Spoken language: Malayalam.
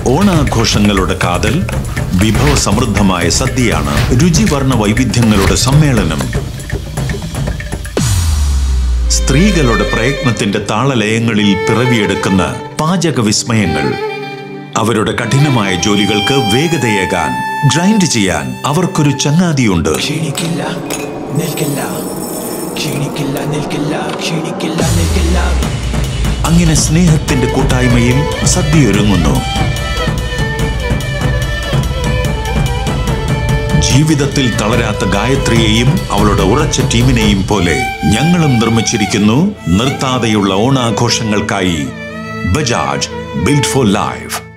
ഓണാഘോഷങ്ങളുടെ കാതൽ വിഭവസമൃദ്ധമായ സദ്യയാണ് രുചിവർണ്ണ വൈവിധ്യങ്ങളുടെ സമ്മേളനം സ്ത്രീകളുടെ പ്രയത്നത്തിന്റെ താളലയങ്ങളിൽ പിറവിയെടുക്കുന്ന പാചക വിസ്മയങ്ങൾ അവരുടെ കഠിനമായ ജോലികൾക്ക് വേഗതയേകാൻ ഗ്രൈൻഡ് ചെയ്യാൻ അവർക്കൊരു ചങ്ങാതിയുണ്ട് ക്ഷീണിക്കില്ല നിൽക്കില്ല ക്ഷീണിക്കില്ല നിൽക്കില്ല ക്ഷീണിക്കില്ല നിൽക്കില്ല അങ്ങനെ സ്നേഹത്തിന്റെ കൂട്ടായ്മയിൽ സദ്യയൊരുങ്ങുന്നു ജീവിതത്തിൽ തളരാത്ത ഗായത്രിയെയും അവളുടെ ഉറച്ച ടീമിനെയും പോലെ ഞങ്ങളും നിർമ്മിച്ചിരിക്കുന്നു നിർത്താതെയുള്ള ഓണാഘോഷങ്ങൾക്കായി ബജാജ് ബിൽഡ് ഫോർ ലൈഫ്